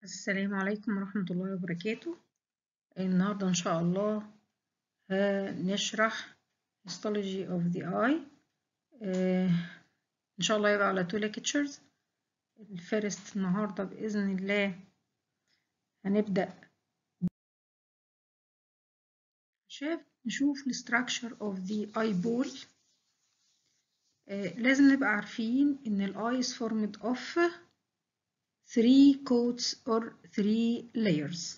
السلام عليكم ورحمة الله وبركاته النهاردة إن شاء الله هنشرح histology of the eye آه، إن شاء الله يبقى على two lectures الفيرست النهاردة بإذن الله هنبدأ شاف نشوف ال structure of the eyeball آه، لازم نبقى عارفين إن ال eye is formed of three coats or three layers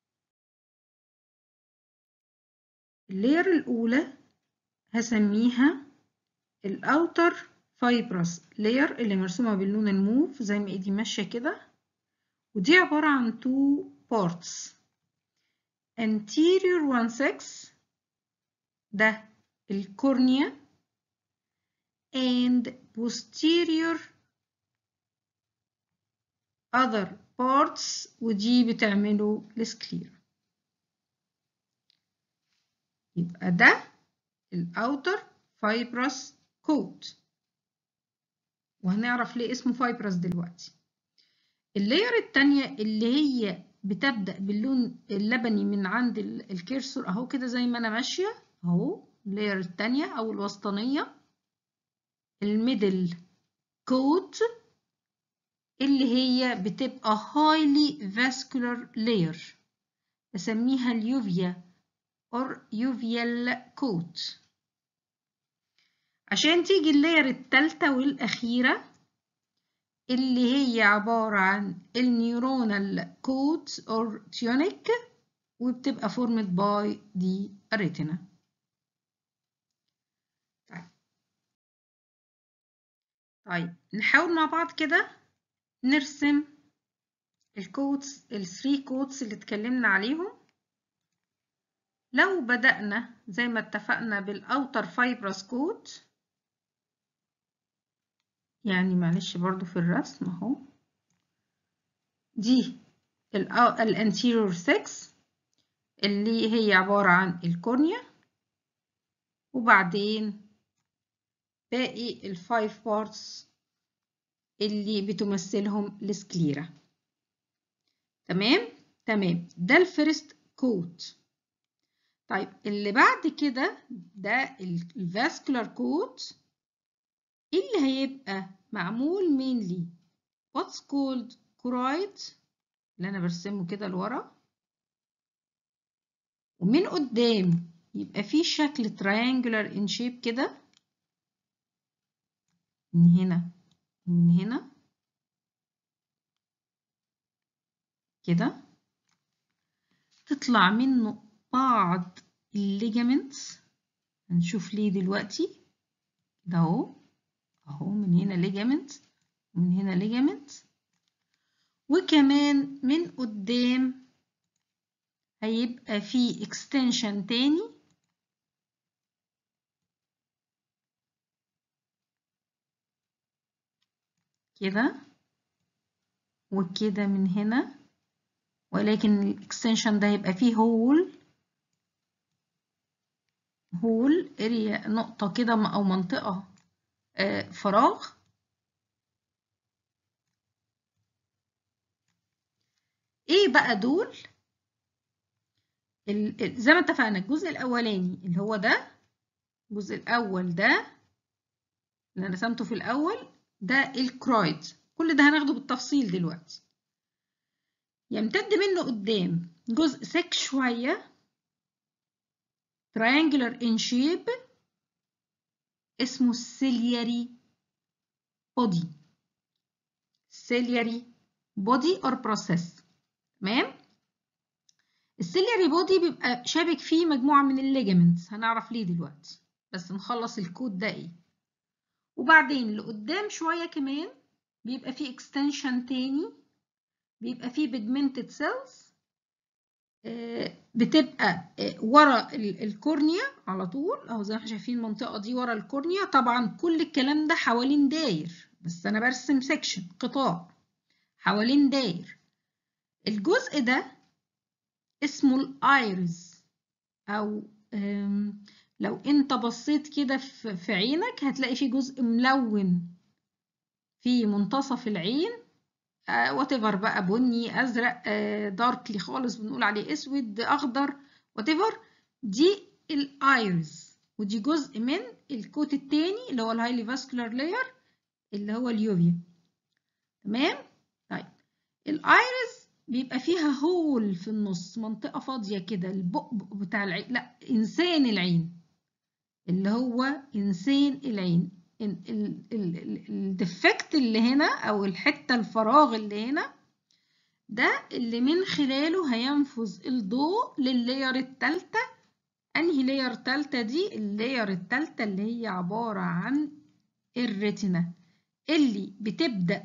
اللاير الأولى هسميها الأوتر fibrous layer اللي مرسومة باللون الموف زي ما ايدي ماشية كده ودي عبارة عن two parts anterior one six ده الكورنيا and posterior other parts ودي بتعمله السكليرا يبقى ده الاوتر fibrous coat وهنعرف ليه اسمه fibrous دلوقتي اللاير التانية اللي هي بتبدأ باللون اللبني من عند الكيرسور اهو كده زي ما انا ماشية اهو اللاير التانية او الوسطانية الميدل كوت اللي هي بتبقى highly vascular layer بسميها اليوفيا or uveal coat عشان تيجي اللاير التالتة والأخيرة اللي هي عبارة عن النيورونال coat or tunic وبتبقى formed by the retina طيب طيب نحاول مع بعض كده نرسم الكوتس الثري كوتس اللي اتكلمنا عليهم لو بدأنا زي ما اتفقنا بالأوتر فايبرس كوت يعني معلش برضو في الرسم اهو دي الانتيريور 6 اللي هي عبارة عن الكورنيا وبعدين باقي الفايف بارتس اللي بتمثلهم السكليرا تمام تمام ده الفيرست كوت طيب اللي بعد كده ده الفاسكولار كوت اللي هيبقى معمول mainly what's called choroid اللي انا برسمه كده لورا ومن قدام يبقى فيه شكل triangular in shape كده من هنا من هنا كده تطلع منه بعض الليجامنتس هنشوف ليه دلوقتي ده اهو اهو من هنا ليجامنت ومن هنا ليجامنت وكمان من قدام هيبقى فيه اكستنشن تاني كده وكده من هنا ولكن الاكستنشن ده هيبقى فيه هول هول اريا نقطة كده او منطقة آه فراغ ايه بقى دول زي ما اتفقنا الجزء الاولاني اللي هو ده الجزء الاول ده اللي انا رسمته في الاول ده الكرويد كل ده هناخده بالتفصيل دلوقتي يمتد منه قدام جزء سك شوية triangular in shape اسمه ciliary body ciliary body or process تمام السيلياري بودي بيبقى شابك فيه مجموعة من الليجامنتس هنعرف ليه دلوقتي بس نخلص الكود ده ايه وبعدين لقدام شوية كمان بيبقى فيه extension تاني بيبقى فيه pigmented cells بتبقى ورا الكورنيا على طول اهو زي ما احنا شايفين المنطقة دي ورا الكورنيا طبعا كل الكلام ده حوالين داير بس انا برسم سيكشن قطاع حوالين داير الجزء ده اسمه الايرز او لو انت بصيت كده في عينك هتلاقي في جزء ملون في منتصف العين وات ايفر بقى بني ازرق داركلي خالص بنقول عليه اسود اخضر وات ايفر دي الايرز ودي جزء من الكوت التاني اللي هو الهايلي فاسكولار لاير اللي هو اليوفيا تمام طيب الايرز بيبقى فيها هول في النص منطقة فاضية كده البؤبؤ بتاع العين لا إنسان العين اللي هو إنسان العين الديفكت اللي هنا أو الحتة الفراغ اللي هنا ده اللي من خلاله هينفذ الضوء لللاير التالتة أنهي لاير تالتة دي اللاير التالتة اللي هي عبارة عن الريتنا اللي بتبدأ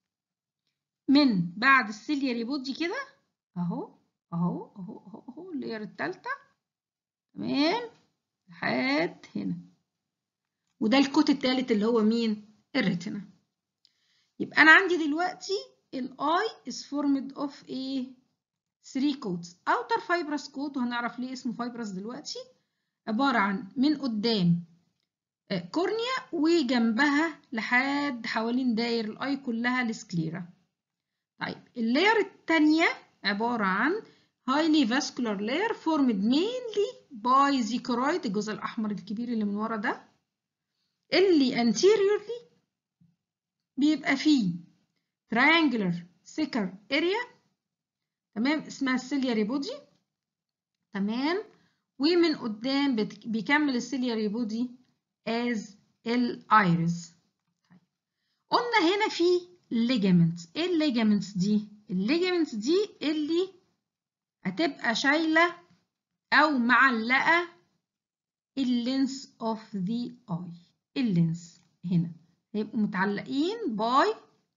من بعد السيلياري بودي كده اهو اهو اهو اهو اهو اللاير التالتة تمام لحد هنا وده الكوت التالت اللي هو مين الريتنا يبقى انا عندي دلوقتي الاي is formed of ايه 3 coats outer fibrous coat وهنعرف ليه اسمه fibrous دلوقتي عبارة عن من قدام كورنيا وجنبها لحد حوالين داير الاي كلها السكليرا طيب اللاير التانية عبارة عن highly vascular layer formed mainly by the choroid الجزء الأحمر الكبير اللي من ورا ده اللي anteriorly بيبقى فيه triangular thicker area تمام اسمها السيلياري بودي تمام ومن قدام بيكمل السيلياري بودي as الايرز قلنا هنا في ligaments ايه الليجامنتس دي الليجامنتس دي اللي هتبقى شايله او معلقه اللينس اوف ذا اي اللينس هنا هيبقوا متعلقين باي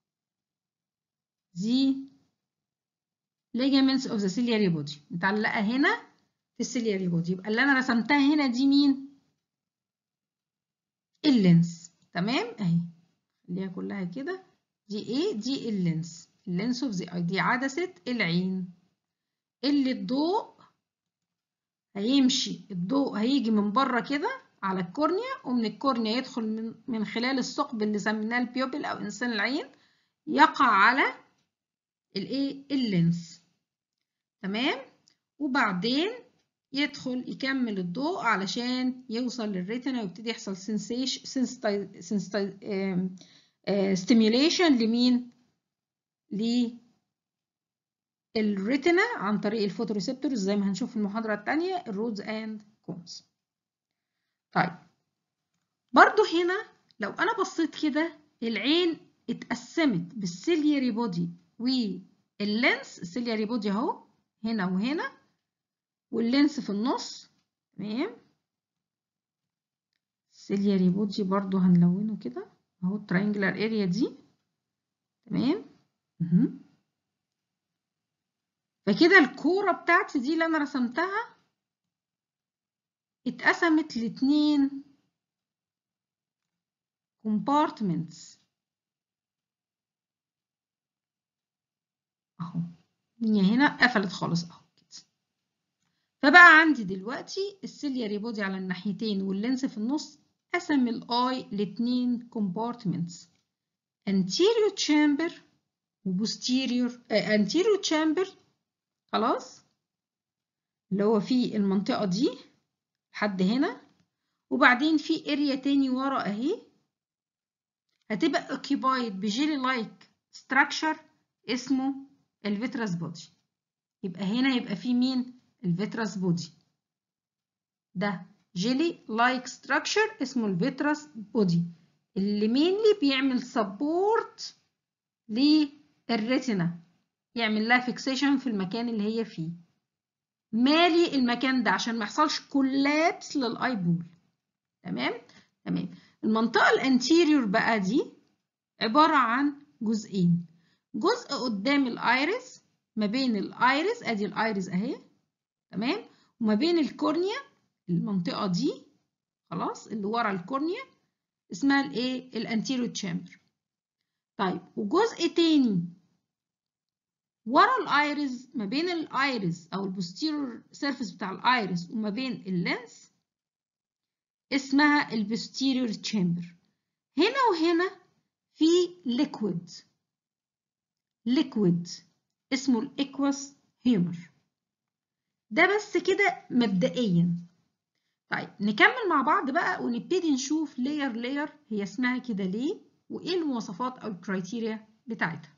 the ligaments of the ciliary body متعلقه هنا في السيلياري بودي يبقى اللي انا رسمتها هنا دي مين اللينس تمام اهي خليها كلها كده دي ايه دي اللينس اللينس اوف ذا اي دي عدسه العين اللي الضوء هيمشي الضوء هيجي من بره كده على الكورنيا ومن الكورنيا يدخل من, من خلال الثقب اللي سميناه البيوبل او انسان العين يقع على الايه اللينس تمام وبعدين يدخل يكمل الضوء علشان يوصل للريتنا ويبتدي يحصل سنسيتايز ستيميوليشن لمين للريتنا عن طريق الفوتوريسبتورز زي ما هنشوف في المحاضرة التانية الرودز اند كونز طيب برضو هنا لو انا بصيت كده العين اتقسمت بالسيلياري بودي واللينس السيلياري بودي اهو هنا وهنا واللينس في النص تمام السيلياري بودي برضو هنلونه كده اهو الترينجلر اريا دي تمام فكده الكوره بتاعتي دي اللي انا رسمتها اتقسمت لاتنين compartments اهو الدنيا هنا قفلت خالص اهو كده فبقى عندي دلوقتي السيلياري بودي على الناحيتين واللينس في النص قسم الاي لاتنين compartments anterior chamber وبوستيريور آه anterior chamber خلاص اللي هو في المنطقة دي لحد هنا وبعدين في اريا تاني ورا اهي هتبقى occupied بجيلي لايك structure اسمه الفيتراس بودي يبقى هنا يبقى في مين الفيتراس بودي ده جيلي لايك structure اسمه الفيتراس بودي اللي مينلي بيعمل سبورت للريتنا يعمل لها فيكسيشن في المكان اللي هي فيه مالي المكان ده عشان ما يحصلش كولابس للاي بول تمام تمام المنطقه الانتيريور بقى دي عباره عن جزئين جزء قدام الايرس ما بين الايرس ادي الايرس اهي تمام وما بين الكورنيا المنطقه دي خلاص اللي ورا الكورنيا اسمها الايه الانتيريور تشامبر طيب وجزء تاني ورا الايرس ما بين الايرس او البوستيرور سيرفيس بتاع الايرس وما بين اللينس اسمها البوستيريور تشامبر هنا وهنا في ليكويد liquid اسمه الاكواس هيومر ده بس كده مبدئيا طيب نكمل مع بعض بقى ونبتدي نشوف لاير لاير هي اسمها كده ليه وايه المواصفات او الكرايتيريا بتاعتها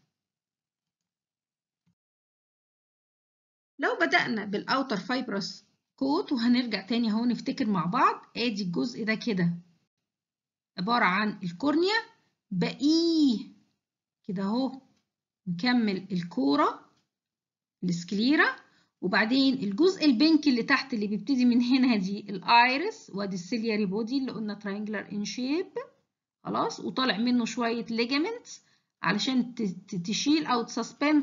لو بدأنا بالاوتر فايبرس كوت وهنرجع تاني اهو نفتكر مع بعض ادي الجزء ده كده عبارة عن الكورنيا بقيه كده اهو نكمل الكورة السكليرا وبعدين الجزء البنك اللي تحت اللي بيبتدي من هنا دي الايرس وادي السيلياري بودي اللي قلنا ترينجلر ان شيب خلاص وطالع منه شويه ليجامنتس علشان تشيل او تسسبند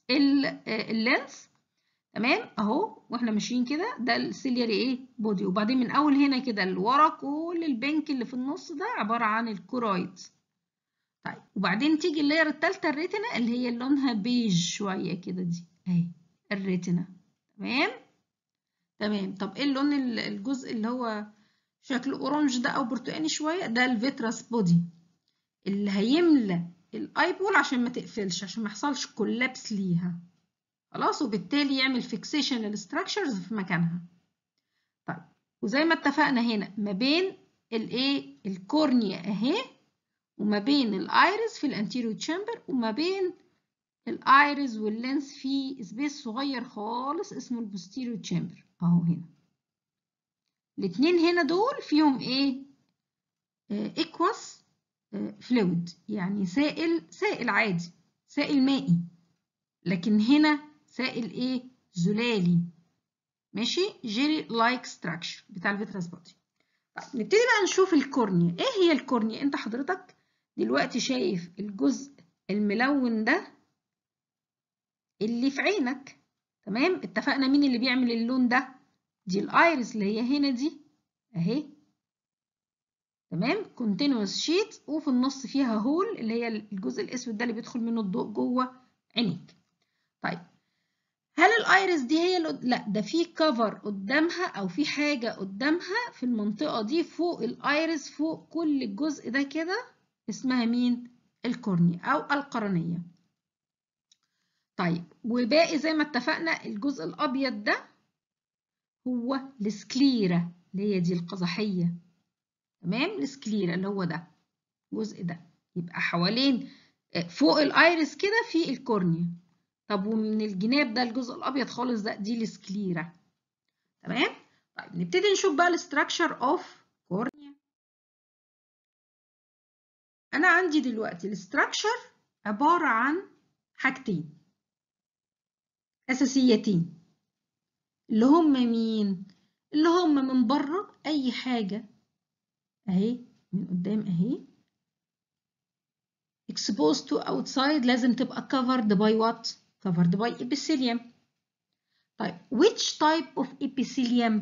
اللينس تمام اهو واحنا ماشيين كده ده السيلياري ايه بودي وبعدين من اول هنا كده لورا كل البنك اللي في النص ده عباره عن الكورويد طيب وبعدين تيجي اللاير الثالثه الريتنا اللي هي لونها بيج شويه كده دي اهي الريتنا تمام تمام طب ايه اللون الجزء اللي هو شكله اورنج ده او برتقاني شويه ده الفيتراس بودي اللي هيملى الايبول عشان ما تقفلش عشان ما يحصلش كولابس ليها خلاص وبالتالي يعمل فيكسيشن للستراكشرز في مكانها طيب وزي ما اتفقنا هنا ما بين الايه الكورنيا اهي وما بين الايرس في الانتيريو تشامبر وما بين الايرس واللينس في سبيس صغير خالص اسمه البوستيريو تشامبر اهو هنا الاتنين هنا دول فيهم ايه اكواس فلويد يعني سائل سائل عادي سائل مائي لكن هنا سائل ايه زلالي ماشي جيلي لايك ستراكشر بتاع الفيتراس بودي طيب نبتدي بقى نشوف الكورنيا ايه هي الكورنيا انت حضرتك دلوقتي شايف الجزء الملون ده اللي في عينك تمام اتفقنا مين اللي بيعمل اللون ده دي الايرس اللي هي هنا دي اهي تمام كونتينوس شيت وفي النص فيها هول اللي هي الجزء الاسود ده اللي بيدخل منه الضوء جوه عينيك طيب هل الايرس دي هي اللي لا ده في كفر قدامها او في حاجه قدامها في المنطقه دي فوق الايرس فوق كل الجزء ده كده اسمها مين الكورنيا او القرنيه طيب وباقي زي ما اتفقنا الجزء الابيض ده هو السكليرا اللي هي دي القزحيه تمام السكليرا اللي هو ده الجزء ده يبقى حوالين فوق الايرس كده في الكورنيا طب ومن الجناب ده الجزء الابيض خالص ده دي السكليرا تمام طيب نبتدي نشوف بقى الاستراكشر اوف كورنيا انا عندي دلوقتي الاستراكشر عباره عن حاجتين اساسيتين اللي هم مين اللي هم من بره اي حاجه اهي من قدام اهي exposed to outside لازم تبقى covered by what covered by epithelium طيب which type of epithelium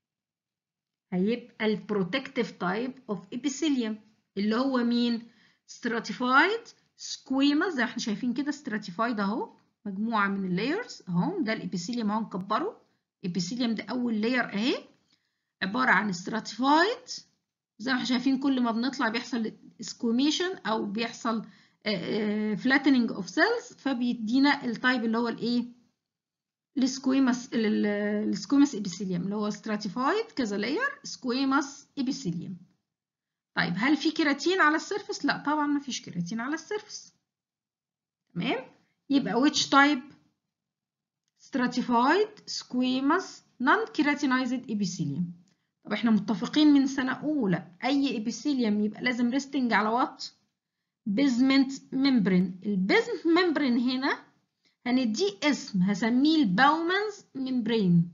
هيبقى ال protective type of epithelium اللي هو مين stratified squamous زي ما احنا شايفين كده stratified اهو مجموعة من اللايرز اهو ده الابيثيليوم اهو نكبره الابيثيليوم ده اول لاير اهي عبارة عن stratified زي ما احنا شايفين كل ما بنطلع بيحصل سكوميشن او بيحصل فلاتننج اوف سيلز فبيدينا التايب اللي هو الايه السكويمس السكويمس ابيثيليوم اللي هو stratified كذا لاير سكويمس ابيثيليوم طيب هل في كيراتين على السيرفس لا طبعا ما فيش كيراتين على السيرفس تمام يبقى which type stratified squamous non-keratinized epithelium طب احنا متفقين من سنة أولى أي epithelium يبقى لازم resting على وات basement membrane البيزمنت membrane هنا هنديه اسم هسميه الباومانز membrane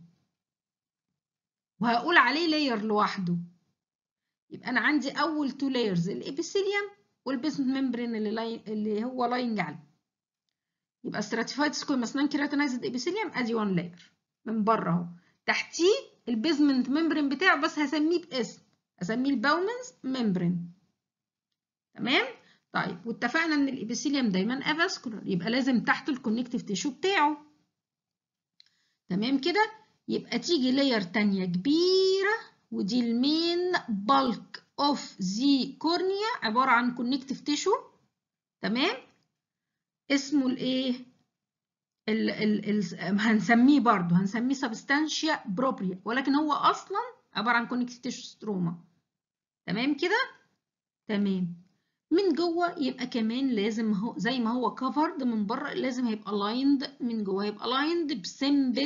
وهقول عليه layer لوحده يبقى أنا عندي أول two layers الابيثيليوم والبيزمنت membrane اللي, لاي... اللي هو لاينج عليه يبقى stratified squamous non-keratinized epithelium ادي one layer من بره اهو تحتيه البيزمنت ممبرين بتاعه بس هسميه باسم هسميه الباومنز ممبرين تمام طيب واتفقنا ان الابيثيليوم دايما افاسكولار يبقى لازم تحته الكونكتيف تيشو بتاعه تمام كده يبقى تيجي لاير تانية كبيرة ودي المين بالك اوف ذا كورنيا عبارة عن كونكتيف تيشو تمام اسمه الايه ال ال ال هنسميه برضو هنسميه سبستانشيا بروبريا ولكن هو اصلا عباره عن كونكتيف تيشو ستروما تمام كده تمام من جوه يبقى كمان لازم هو زي ما هو كفرد من بره لازم هيبقى لايند من جوه هيبقى لايند بسمبل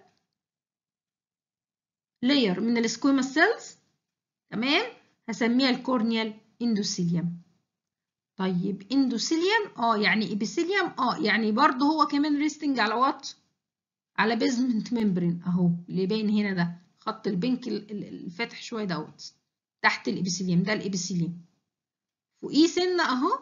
لاير من السكويما سيلز تمام هسميها الكورنيال اندوثيليوم طيب اندوثيليوم اه يعني ابيثيليوم اه يعني برضه هو كمان ريستنج على وات على بيزمنت ممبرين اهو اللي باين هنا ده خط البنك الفاتح شويه دوت تحت الابيثيليوم ده الابيثيليوم فوقيه سنه اهو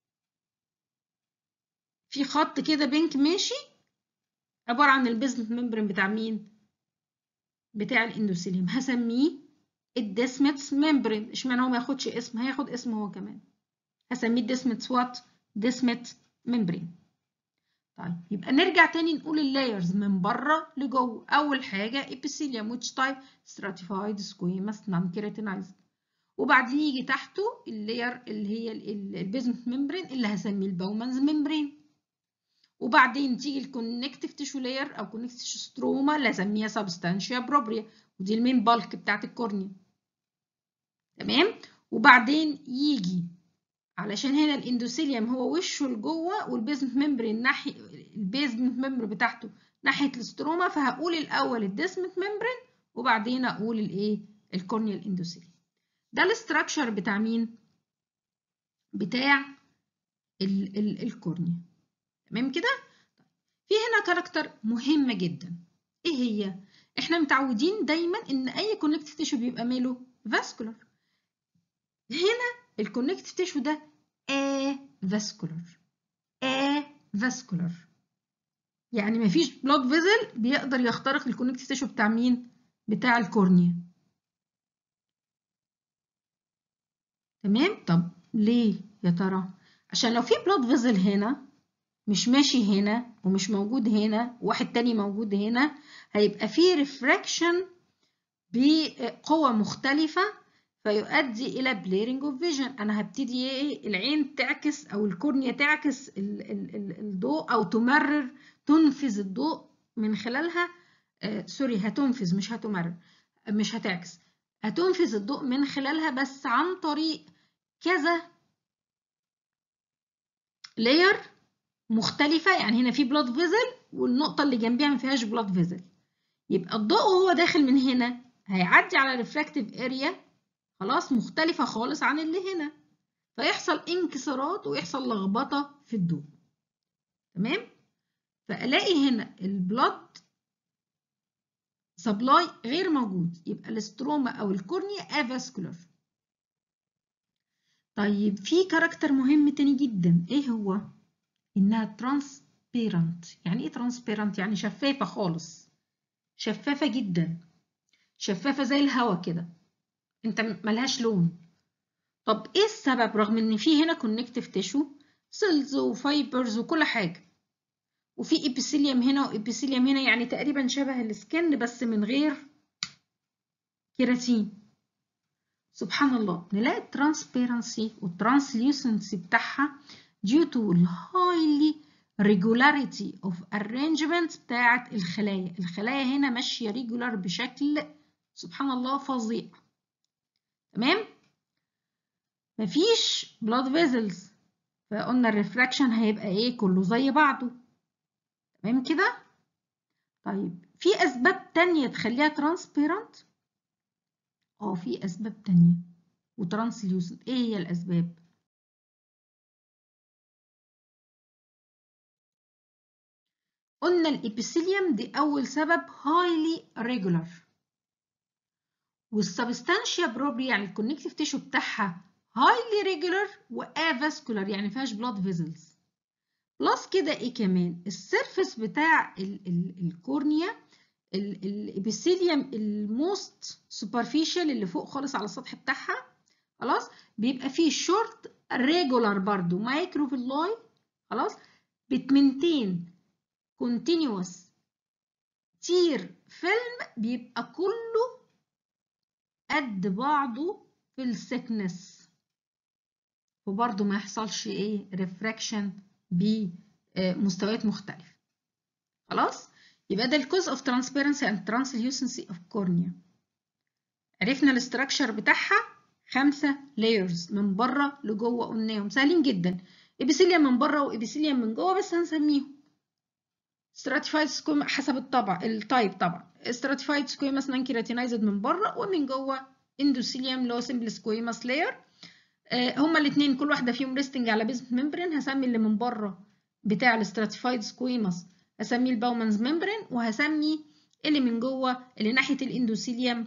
في خط كده بينك ماشي عباره عن البيزمنت ممبرين بتاع مين بتاع الاندوثيليوم هسميه الديسمتس ممبرين اشمعنى هو ما ياخدش اسم هياخد اسم هو كمان هسميه ديسمتس وات ديسمت ممبرين طيب يبقى نرجع تاني نقول اللايرز من بره لجوه اول حاجه epithelium which type stratified squamous non-keratinized وبعدين يجي تحته اللاير اللي هي البيزمنت ممبرين اللي هسميه الباومانز ممبرين وبعدين تيجي الكونكتيف تيشو لاير او كونكتيف تيشو ستروما اللي هسميها سبستانشيا بروبريا ودي المين بالك بتاعت الكورنيا تمام وبعدين يجي علشان هنا الاندوثيليوم هو وشه لجوه والبيزمنت ممبرين ناحيه البيزمنت ممبر بتاعته ناحيه الاستروما فهقول الاول الديسمنت ممبرين وبعدين اقول الايه الكورنيال اندوثيليوم ده الاستراكشر بتاع مين بتاع ال ال الكورنيا تمام كده في هنا كاركتر مهمه جدا ايه هي احنا متعودين دايما ان اي كونكتيف تيشو بيبقى ماله فاسكولار هنا الكونكتيف تيشو ده avascular avascular يعني مفيش بلاد فيزل بيقدر يخترق الكونكتيف تيشو بتاع مين بتاع الكورنيا تمام طب ليه يا ترى عشان لو في بلاد فيزل هنا مش ماشي هنا ومش موجود هنا واحد تاني موجود هنا هيبقى في ريفراكشن بقوة مختلفة فيؤدي الى بليرنج اوف فيجن انا هبتدي ايه العين تعكس او الكورنيا تعكس ال ال ال الضوء او تمرر تنفذ الضوء من خلالها آه سوري هتنفذ مش هتمرر مش هتعكس هتنفذ الضوء من خلالها بس عن طريق كذا لاير مختلفة يعني هنا في بلاد فيزل والنقطة اللي جنبيها ما فيهاش بلاد فيزل يبقى الضوء وهو داخل من هنا هيعدي على ريفراكتيف اريا خلاص مختلفة خالص عن اللي هنا فيحصل انكسارات ويحصل لخبطة في الضوء تمام فألاقي هنا البلد سبلاي غير موجود يبقى الاستروما أو الكورنيا افاسكولار طيب في كاركتر مهم تاني جدا ايه هو انها ترانسبيرنت يعني ايه ترانسبيرنت يعني شفافة خالص شفافة جدا شفافة زي الهواء كده انت ملهاش لون طب ايه السبب رغم ان في هنا كونكتيف تيشو سيلز وفايبرز وكل حاجه وفي ابيثيليوم هنا وابيثيليوم هنا يعني تقريبا شبه السكن بس من غير كيراتين سبحان الله نلاقي الترانسبيرنسي والترانسليوسنسي بتاعها due to highly regularity of arrangement بتاعت الخلايا الخلايا هنا ماشيه ريجولار بشكل سبحان الله فظيع تمام مفيش blood vessels فقلنا الريفراكشن هيبقى ايه كله زي بعضه تمام كده طيب في اسباب تانية تخليها ترانسبيرنت اه في اسباب تانية وترانسليوسنت ايه هي الاسباب قلنا الابيثيليوم دي اول سبب highly regular والسبستانشيا بروبري يعني الكونكتيف تيشو بتاعها هايلي ريجولار وافاسكولار يعني فيهاش بلاد فيزلز بلس كده ايه كمان السيرفس بتاع ال ال الكورنيا الابيثيليوم الموست سوبرفيشال اللي فوق خالص على السطح بتاعها خلاص بيبقى فيه شورت ريجولار برضو مايكروفيلاي خلاص بتمنتين كونتينيوس تير فيلم بيبقى كله قد بعضه في السكنس وبرضه ما يحصلش ايه ريفراكشن مستويات مختلفة خلاص يبقى ده الكوز اوف ترانسبيرنسي اند ترانسليوسنسي اوف كورنيا عرفنا الاستراكشر بتاعها خمسة لايرز من بره لجوه قلناهم سهلين جدا ابيثيليوم من بره وابيثيليوم من جوه بس هنسميهم stratified سكويما حسب الطبع التايب طبعا stratified سكويماس نان كيراتينايزد من بره ومن جوه اندوثيليوم اللي هو سمبل سكويماس لاير هما الاثنين كل واحده فيهم ريستنج على بيزمنت ممبرين هسمي اللي من بره بتاع الاستراتيفايد سكويماس هسميه الباومانز ممبرين وهسمي اللي من جوه اللي ناحيه الاندوثيليوم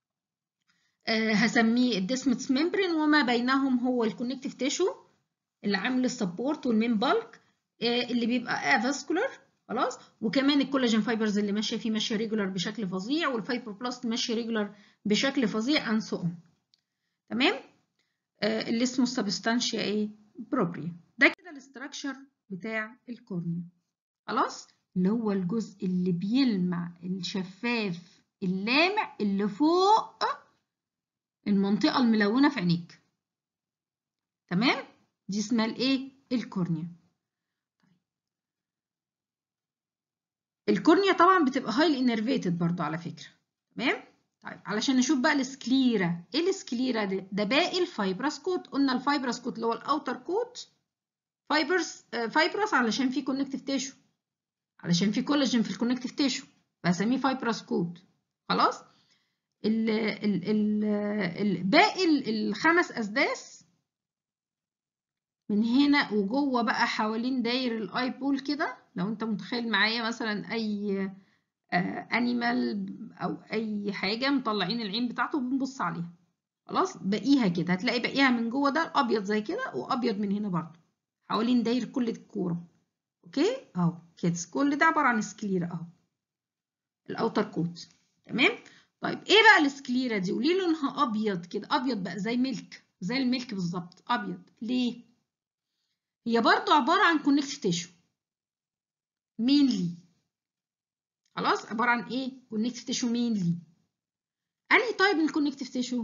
هسميه الديسمتس ممبرين وما بينهم هو الكونكتيف تيشو اللي عامل السبورت والمين بالك اللي بيبقى افاسكولار خلاص وكمان الكولاجين فايبرز اللي ماشيه فيه ماشيه ريجولار بشكل فظيع والفايبروبلاست ماشيه ريجولار بشكل فظيع اند سو تمام آه اللي اسمه السبستانشيا ايه بروبريا ده كده الاستراكشر بتاع الكورنيا خلاص اللي هو الجزء اللي بيلمع الشفاف اللامع اللي فوق المنطقه الملونه في عينيك تمام دي اسمها الايه الكورنيا الكورنيا طبعا بتبقى هايلي انرفيتد برضو على فكره تمام طيب علشان نشوف بقى السكليرا ايه السكليرا ده ده باقي الفايبرس كوت قلنا الفايبرس كوت اللي هو الاوتر كوت فايبرس فايبرس علشان فيه كونكتيف تيشو علشان فيه كولاجين في الكونكتيف تيشو فهسميه فايبرس كوت خلاص ال ال ال ال باقي الخمس اسداس من هنا وجوه بقى حوالين داير الاي بول كده لو انت متخيل معايا مثلا اي انيمال او اي حاجه مطلعين العين بتاعته وبنبص عليها خلاص باقيها كده هتلاقي باقيها من جوه ده ابيض زي كده وابيض من هنا برضه حوالين داير كل الكوره اوكي اهو كده كل ده عباره عن سكليرا اهو الاوتر كوت تمام طيب ايه بقى السكليرا دي قولي لونها ابيض كده ابيض بقى زي ملك زي الملك بالظبط ابيض ليه هي برضو عباره عن كونكتيف تيشو مينلي خلاص عباره عن ايه كونكتيف تيشو مينلي انهي تايب من الكونكتيف تيشو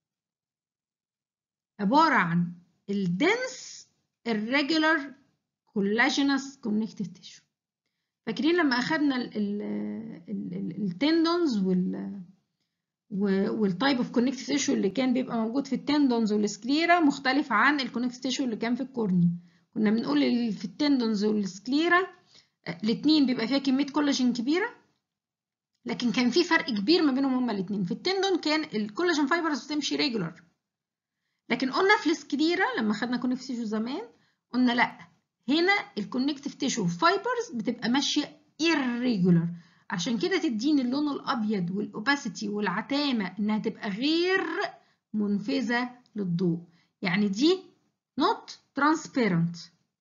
عباره عن الدنس الريجولار كولاجينس كونكتيف تيشو فاكرين لما اخدنا التندونز وال والتايب اوف كونكتيف تيشو اللي كان بيبقى موجود في التندونز والسكليرا مختلف عن الكونكتيف تيشو اللي كان في الكورنيا كنا بنقول في التندونز والسكليرا الاثنين بيبقى فيها كميه كولاجين كبيره لكن كان في فرق كبير ما بينهم هما الاثنين في التندون كان الكولاجين فايبرز بتمشي ريجولار لكن قلنا في السكليرا لما خدنا كونكتيف تيشو زمان قلنا لا هنا الكونكتيف تيشو فايبرز بتبقى ماشيه irregular عشان كده تديني اللون الابيض والاوباسيتي والعتامه انها تبقى غير منفذه للضوء يعني دي not transparent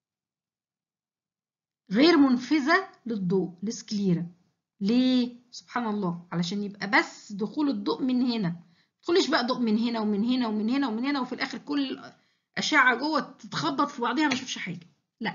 غير منفذه للضوء السكليرا ليه سبحان الله علشان يبقى بس دخول الضوء من هنا تدخلش بقى ضوء من هنا ومن هنا ومن هنا ومن هنا وفي الاخر كل اشعه جوه تتخبط في بعضها ما اشوفش حاجه لا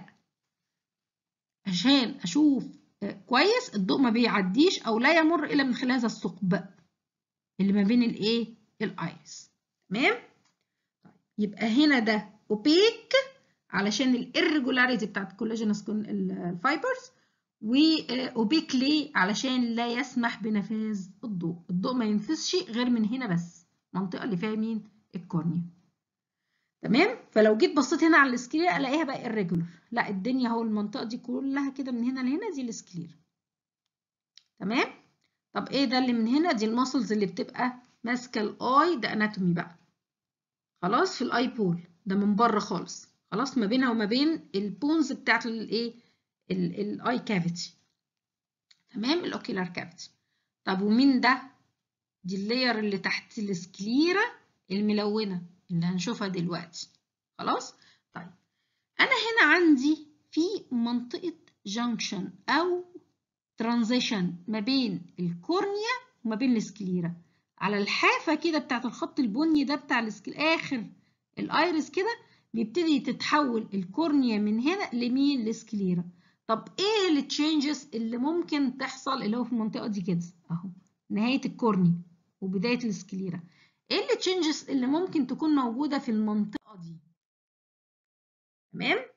عشان اشوف كويس الضوء ما بيعديش او لا يمر الا من خلال هذا الثقب اللي ما بين الايه الايرس تمام يبقى هنا ده اوبيك علشان الirregularity بتاعت الكولاجينس الفايبرز واوبيك ليه علشان لا يسمح بنفاذ الضوء الضوء ما ينفذش غير من هنا بس المنطقه اللي فيها مين الكورنيا تمام فلو جيت بصيت هنا على السكلير الاقيها بقى irregular لا الدنيا اهو المنطقه دي كلها كده من هنا لهنا دي السكلير تمام طب ايه ده اللي من هنا دي الماسلز اللي بتبقى ماسكه الاي ده اناتومي بقى خلاص في الاي بول ده من بره خالص خلاص ما بينها وما بين البونز بتاعت الايه الاي كافيتي تمام الاوكيلار كافيتي طب ومين ده دي اللاير اللي تحت السكليرا الملونه اللي هنشوفها دلوقتي خلاص طيب انا هنا عندي في منطقه جانكشن او ترانزيشن ما بين الكورنيا وما بين السكليرا على الحافه كده بتاعت الخط البني ده بتاع السكل اخر الايرس كده بيبتدي تتحول الكورنيا من هنا لمين لسكليرا طب ايه التشينجز اللي ممكن تحصل اللي هو في المنطقه دي كده اهو نهايه الكورنيا وبدايه السكليرا ايه التشينجز اللي ممكن تكون موجوده في المنطقه دي تمام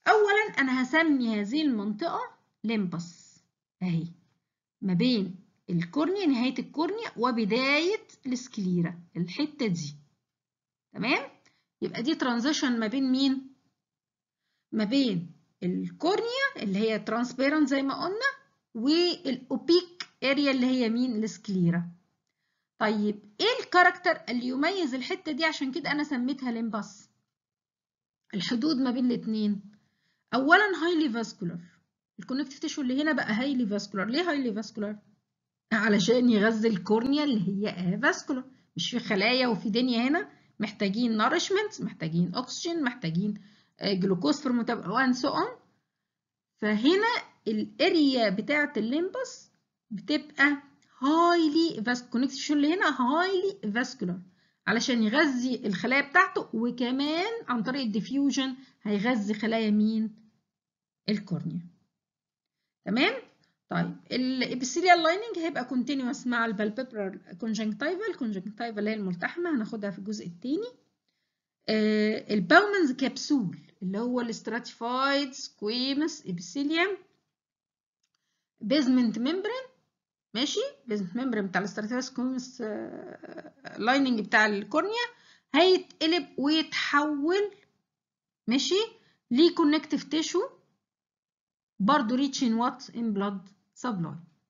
اولا انا هسمي هذه المنطقه ليمبس اهي ما بين الكورنيا نهايه الكورنيا وبدايه السكليرا الحته دي تمام يبقى دي ترانزيشن ما بين مين ما بين الكورنيا اللي هي ترانسبيرنت زي ما قلنا والاوبيك اريا اللي هي مين السكليرا طيب ايه الكاركتر اللي يميز الحته دي عشان كده انا سميتها ليمباس الحدود ما بين الاثنين اولا هايلي فاسكولار الكونكتيف تيشو اللي هنا بقى هايلي فاسكولار ليه هايلي فاسكولار علشان يغذي الكورنيا اللي هي فاسكولار مش في خلايا وفي دنيا هنا محتاجين نارشمنت محتاجين اكسجين محتاجين جلوكوز في المتابعه وان سو اون فهنا الاريا بتاعه الليمبس بتبقى هايلي فاسكونكتيشن اللي هنا هايلي فاسكولار علشان يغذي الخلايا بتاعته وكمان عن طريق الديفيوجن هيغذي خلايا مين الكورنيا تمام طيب الابيثيليال لايننج هيبقى كونتينوس مع البالبيبرال كونجنكتيفا الكونجنكتيفا اللي هي الملتحمه هناخدها في الجزء الثاني آه الباومنز كبسول اللي هو الاستراتيفايد سكويمس ابيثيليوم بيزمنت ممبرين ماشي بيزمنت ممبرين بتاع الاستراتيفايد سكويمس لايننج بتاع الكورنيا هيتقلب ويتحول ماشي لكونكتيف تيشو برضه ريتش ان وات ان بلاد سبلاي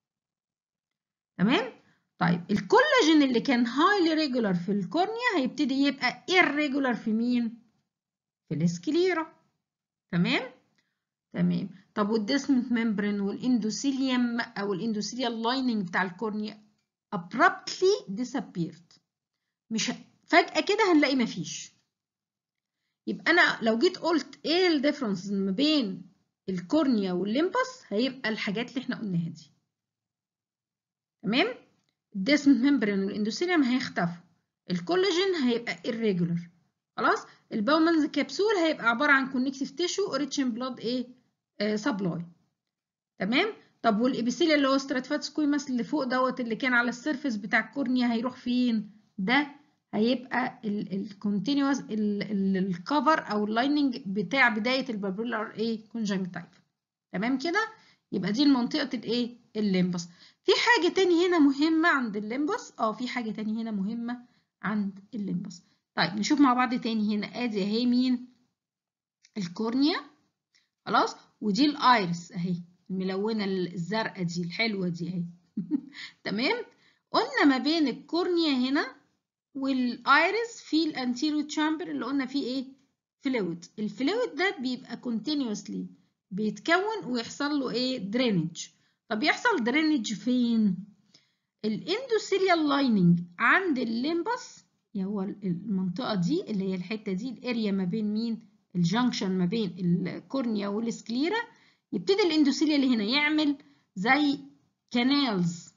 تمام طيب الكولاجين اللي كان هايلي ريجولار في الكورنيا هيبتدي يبقى irregular في مين في الاسكليرا تمام تمام طب والديسمنت ممبرين والاندوثيليوم او الاندوثيليال لايننج بتاع الكورنيا abruptly disappeared مش فجأة كده هنلاقي مفيش يبقى انا لو جيت قلت ايه الديفرنس ما بين الكورنيا والليمبس هيبقى الحاجات اللي احنا قلناها دي تمام الديسمنت ممبرين والاندوثيليوم هيختفوا الكولاجين هيبقى irregular خلاص الباومنز كبسول هيبقى عباره عن كونكتيف تيشو ريتش ان بلاد ايه آه سبلاي تمام طب والابيثيليا اللي هو ستراتيفات سكويماس اللي فوق دوت اللي كان على السيرفيس بتاع الكورنيا هيروح فين ده هيبقى الكونتينوس الكفر او اللايننج بتاع بدايه البابولار ايه كونجنكتيف تمام كده يبقى دي منطقه الايه الليمبس في حاجه تاني هنا مهمه عند الليمبس اه في حاجه تاني هنا مهمه عند الليمبس طيب نشوف مع بعض تاني هنا ادي اهي مين الكورنيا خلاص ودي الايرس اهي الملونه الزرقاء دي الحلوه دي اهي تمام قلنا ما بين الكورنيا هنا والايرس في الانتيريو تشامبر اللي قلنا فيه ايه فلويد الفلويد ده بيبقى كونتينيوسلي بيتكون ويحصل له ايه درينج طب يحصل درينج فين الاندوثيليال لايننج عند الليمبس هو المنطقه دي اللي هي الحته دي الاريا ما بين مين الجنكشن ما بين الكورنيا والسكليرا يبتدي الاندوثيليا اللي هنا يعمل زي كانالز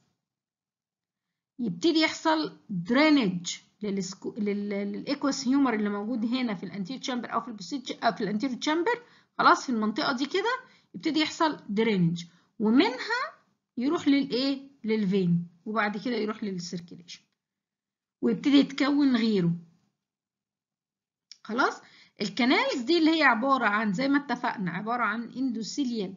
يبتدي يحصل درينج للايكوس هيومر اللي موجود هنا في الانتيريور تشامبر او في البوستيريور او في الانتيريور تشامبر خلاص في المنطقه دي كده يبتدي يحصل درينج ومنها يروح للايه للفين وبعد كده يروح للسيركيليشن ويبتدي يتكون غيره خلاص الكنالز دي اللي هي عباره عن زي ما اتفقنا عباره عن اندوثيليال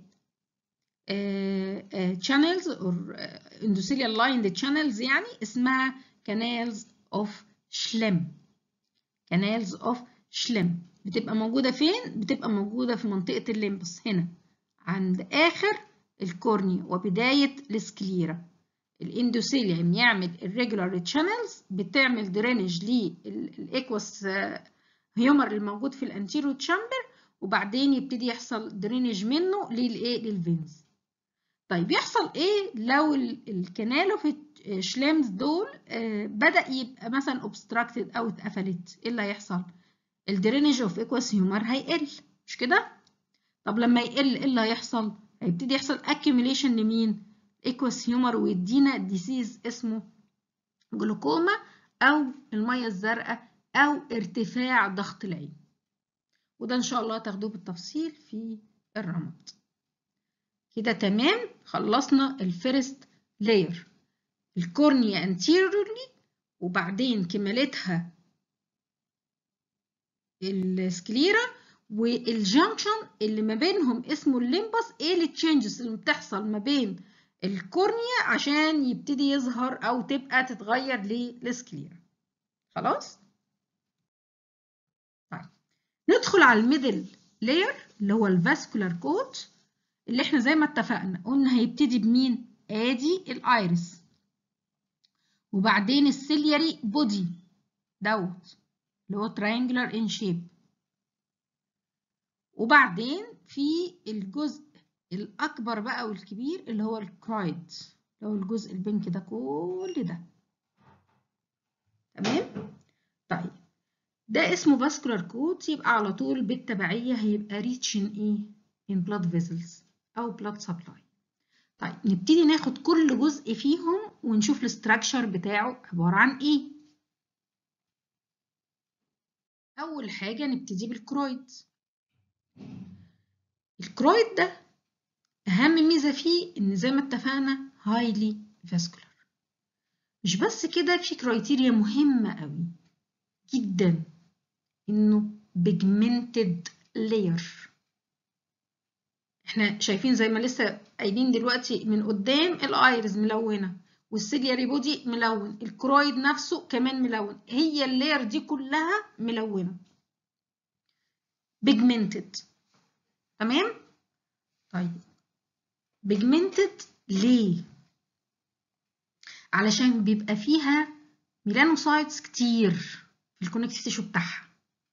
channels or endothelial lined channels يعني اسمها canals of Schlemm canals of Schlemm بتبقى موجودة فين؟ بتبقى موجودة في منطقة الليمبس هنا عند آخر الكورنيا وبداية السكليرا الاندوثيليوم يعمل irregular channels بتعمل درينج للايكوس هيومر الموجود في الانتيرو تشامبر وبعدين يبتدي يحصل درينج منه للايه للفينز طيب يحصل ايه لو الكنال في شلامز دول بدأ يبقى مثلا obstructed او اتقفلت ايه اللي هيحصل الدرينج اوف ايكوس هيومر هيقل مش كده طب لما يقل ايه اللي هيحصل هيبتدي يحصل accumulation لمين ايكوس هيومر ويدينا ديسيز اسمه جلوكوما او الميه الزرقاء او ارتفاع ضغط العين وده ان شاء الله تاخدوه بالتفصيل في الرمد كده تمام خلصنا الفيرست لاير الكورنيا انتيريورلي وبعدين كمالتها السكليرا والجنكشن اللي ما بينهم اسمه الليمبس ايه التشينجز اللي بتحصل ما بين الكورنيا عشان يبتدي يظهر او تبقى تتغير للسكليرا خلاص طيب ندخل على الميدل لاير اللي هو الفاسكولار كوت اللي احنا زي ما اتفقنا قلنا هيبتدي بمين ادي الايرس وبعدين السيلياري بودي دوت اللي هو triangular in shape وبعدين في الجزء الأكبر بقى والكبير اللي هو الكرايد اللي هو الجزء البنك ده كل ده تمام طيب ده اسمه فاسكولار كوت يبقى على طول بالتبعية هيبقى ريتش ان ايه in blood vessels أو blood supply طيب نبتدي ناخد كل جزء فيهم ونشوف الاستراكشر بتاعه عبارة عن ايه أول حاجة نبتدي بالكرويد الكرويد ده أهم ميزة فيه إن زي ما اتفقنا هايلي فاسكولار مش بس كده في كرايتيريا مهمة قوي جدا إنه بيجمنتد لاير احنا شايفين زي ما لسه قايلين دلوقتي من قدام الايرز ملونه والسيلياري بودي ملون الكرويد نفسه كمان ملون هي اللاير دي كلها ملونه بيجمنتد تمام طيب بيجمنتد ليه علشان بيبقى فيها ميلانوسايتس كتير في الكونكتيف تيشو بتاعها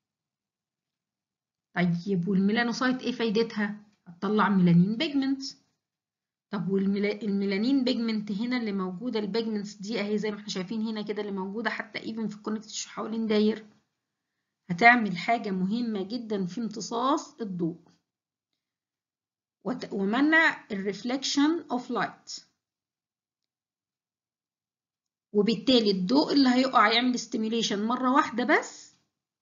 طيب والميلانوسايت ايه فايدتها هتطلع ميلانين بيجمنت طب والميلانين بيجمنت هنا اللي موجوده البيجمنتس دي اهي زي ما احنا شايفين هنا كده اللي موجوده حتى ايفن في الكونكتيف تيشو حوالين داير هتعمل حاجه مهمه جدا في امتصاص الضوء ومنع الريفلكشن اوف لايت وبالتالي الضوء اللي هيقع يعمل ستيميوليشن مرة واحدة بس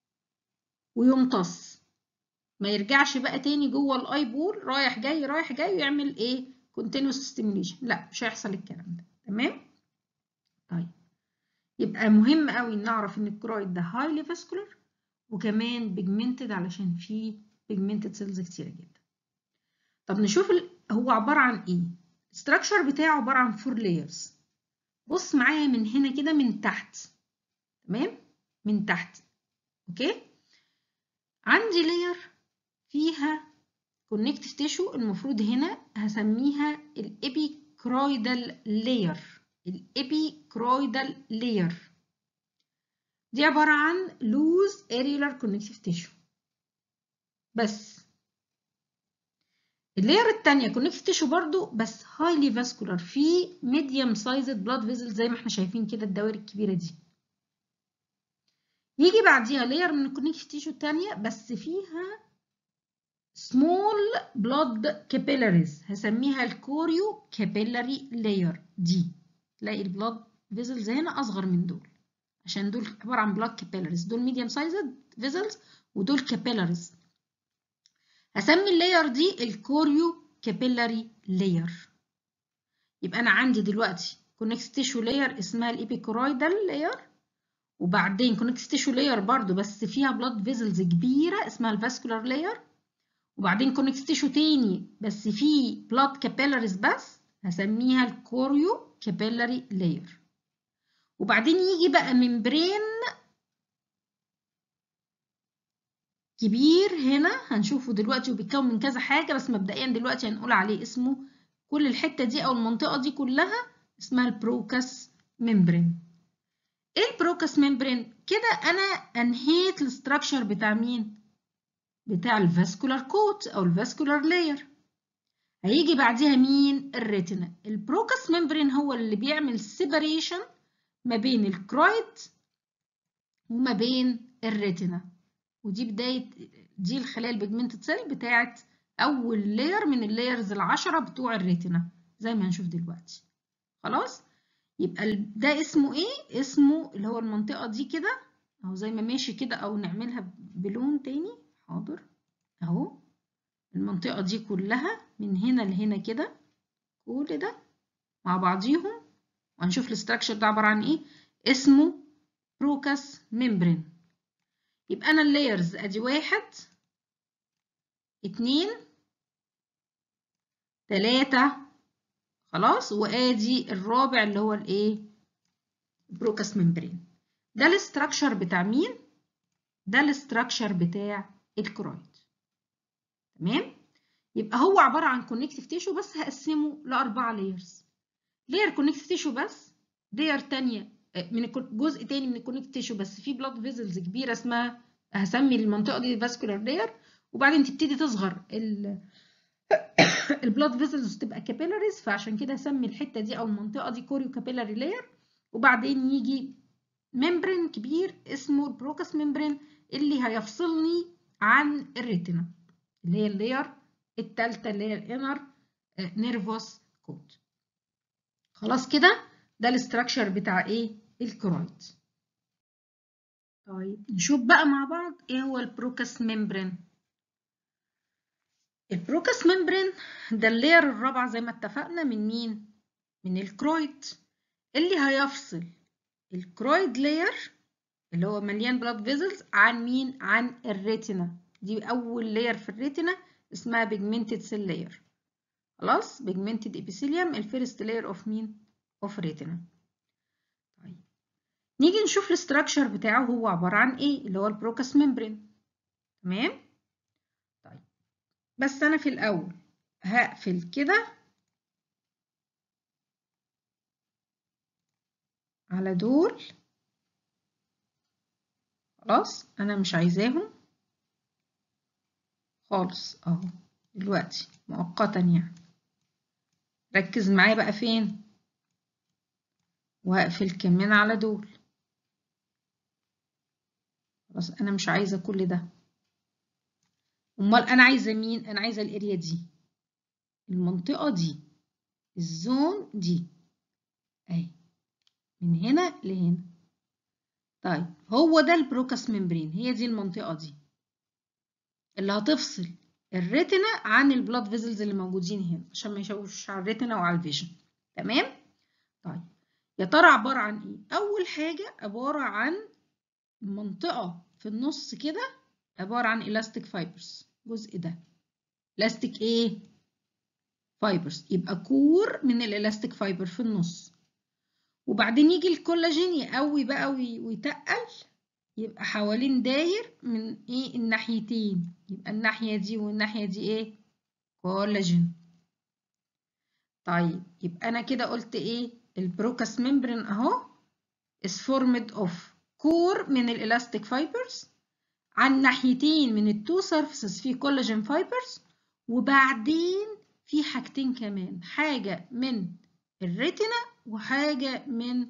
ويمتص ما يرجعش بقى تاني جوه الاي بول رايح جاي رايح جاي ويعمل ايه continuous ستيميوليشن لا مش هيحصل الكلام ده تمام طيب يبقى مهم قوي نعرف ان الكرويد ده هايلي فاسكولار وكمان بيجمنتد علشان فيه بيجمنتد سيلز كتيره جدا طب نشوف هو عباره عن ايه الستراكشر بتاعه عباره عن فور لايرز بص معايا من هنا كده من تحت تمام من تحت اوكي عندي لاير فيها كونكتيف تيشو المفروض هنا هسميها الابيكرويدال لاير الابيكرويدال لاير دي عبارة عن لوز اريولار كونكتيف تيشو بس اللاير التانية كونكتيف تيشو برضو بس هايلي فاسكولار في ميديوم سايزد بلاد فيزل زي ما احنا شايفين كده الدوائر الكبيرة دي يجي بعديها لاير من الكونكتيف تيشو التانية بس فيها small blood capillaries هسميها الكوريو كابيلاري لاير دي تلاقي البلاد فيزلز هنا اصغر من دول عشان دول عباره عن بلاد كابيلاريز دول ميديوم سايزد فيزلز ودول كابيلاريز هسمي اللاير دي الكوريو كابيلاري لاير يبقى انا عندي دلوقتي كونكس تيشو لاير اسمها الابيكورويدال لاير وبعدين كونكس تيشو لاير برضو بس فيها بلاد فيزلز كبيره اسمها الفاسكولار لاير وبعدين كونكس تيشو تاني بس فيه بلاد كابيلاريز بس هسميها الكوريو كابيلاري لاير وبعدين يجي بقى ممبرين كبير هنا هنشوفه دلوقتي وبيتكون من كذا حاجة بس مبدئيا دلوقتي هنقول عليه اسمه كل الحتة دي أو المنطقة دي كلها اسمها البروكاس ممبرين ايه البروكاس ممبرين كده أنا أنهيت الاستراكشر بتاع مين؟ بتاع الفاسكولار كوت أو الفاسكولار لاير هيجي بعديها مين؟ الريتنا البروكاس ممبرين هو اللي بيعمل سيباريشن ما بين الكرويد وما بين الريتنا ودي بداية دي الخلايا البيجمنتد سيل بتاعت أول لاير من اللايرز العشرة بتوع الريتنا زي ما هنشوف دلوقتي خلاص يبقى ده اسمه ايه؟ اسمه اللي هو المنطقة دي كده أهو زي ما ماشي كده أو نعملها بلون تاني حاضر أهو المنطقة دي كلها من هنا لهنا كده كل ده مع بعضيهم وهنشوف الاستراكشر ده عبارة عن ايه اسمه بروكاس ممبرين يبقى انا اللايرز ادي واحد اتنين تلاتة خلاص وادي الرابع اللي هو الايه بروكاس ممبرين ده الاستراكشر بتاع مين ده الاستراكشر بتاع الكرويد تمام يبقى هو عباره عن كونكتيف تيشو بس هقسمه لاربعه لايرز لاير كونكتيف تيشو بس لاير تانية من جزء تاني من الكونكتيف تيشو بس فيه بلاد فيزلز كبيره اسمها هسمي المنطقه دي فاسكولار لاير وبعدين تبتدي تصغر البلاد فيزلز تبقى كابيلاريز فعشان كده هسمي الحته دي او المنطقه دي كوريو كابيلاري لاير وبعدين يجي ممبرين كبير اسمه البروكاس ممبرين اللي هيفصلني عن الريتنا اللي هي اللاير التالتة اللي هي الانر نيرفوس كود خلاص كده ده الاستراكشر بتاع ايه الكرويد طيب نشوف بقى مع بعض ايه هو البروكاس ممبرين البروكاس ممبرين ده اللاير الرابعة زي ما اتفقنا من مين من الكرويد اللي هيفصل الكرويد لاير اللي هو مليان بلاد فيزلز عن مين عن الريتنا دي اول لاير في الريتنا اسمها بيجمنتد سيل لاير خلاص بيجمنتد ابيثيليوم الفيرست لاير اوف مين اوف ريتنا طيب نيجي نشوف الاستراكشر بتاعه هو عباره عن ايه اللي هو البروكاس ممبرين تمام طيب بس انا في الاول هقفل كده على دول خلاص انا مش عايزاهم خالص اهو دلوقتي مؤقتا يعني ركز معايا بقى فين وهقفل كمان على دول خلاص انا مش عايزه كل ده امال انا عايزه مين انا عايزه الاريا دي المنطقه دي الزون دي اهي من هنا لهنا طيب هو ده البروكاس ممبرين هي دي المنطقه دي اللي هتفصل الريتنا عن البلاد فيزلز اللي موجودين هنا عشان ما يشوش على الريتنا وعلى الفيجن تمام طيب يا ترى عباره عن ايه اول حاجه عباره عن منطقه في النص كده عباره عن elastic fibers الجزء ده elastic ايه fibers يبقى كور من الالاستيك فايبر في النص وبعدين يجي الكولاجين يقوي بقى ويتقل يبقى حوالين داير من ايه الناحيتين يبقى الناحية دي والناحية دي ايه كولاجين طيب يبقى انا كده قلت ايه البروكاس ممبرين اهو is formed of core من الالاستيك فايبرز عن ناحيتين من التو سيرفيسز في كولاجين فايبرز وبعدين في حاجتين كمان حاجة من الريتنا وحاجة من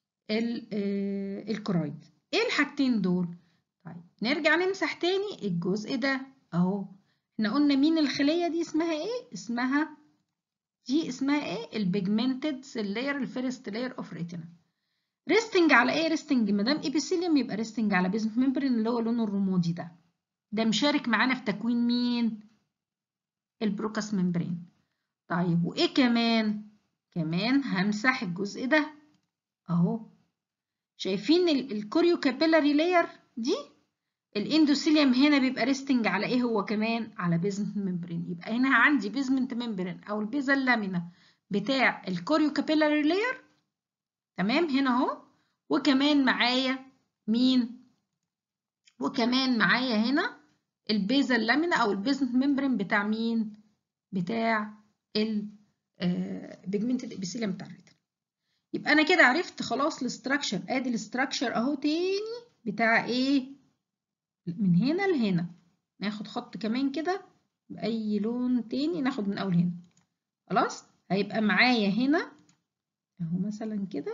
الكرويد ايه الحاجتين دول طيب نرجع نمسح تاني الجزء ده اهو احنا قلنا مين الخلية دي اسمها ايه اسمها دي اسمها ايه البيجمنتد سيل لاير الفيرست لاير اوف ريتنا ريستنج على ايه ريستنج ما دام ايبيثيليوم يبقى ريستنج على بيزنت ممبرين اللي هو لونه الرمادي ده ده مشارك معانا في تكوين مين البروكاس ممبرين طيب وايه كمان كمان همسح الجزء ده اهو شايفين الكوريو كابيلاري لاير دي الاندوثيليوم هنا بيبقى ريستنج على ايه هو كمان على بيزمنت ممبرين يبقى هنا عندي بيزمنت ممبرين او البيزا لامينا بتاع الكوريو كابيلاري لاير تمام هنا اهو وكمان معايا مين وكمان معايا هنا البيزا لامينا او البيزمنت ممبرين بتاع مين بتاع البيجمنتد ابيثيليوم بتاع الريتنا يبقى انا كده عرفت خلاص الاستراكشر ادي الاستراكشر اهو تاني بتاع ايه من هنا لهنا ناخد خط كمان كده باي لون تاني ناخد من اول هنا خلاص هيبقى معايا هنا اهو مثلا كده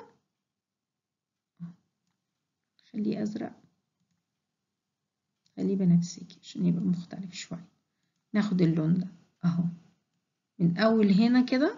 خليه ازرق خليه بنفسجي عشان يبقى مختلف شويه ناخد اللون ده اهو من اول هنا كده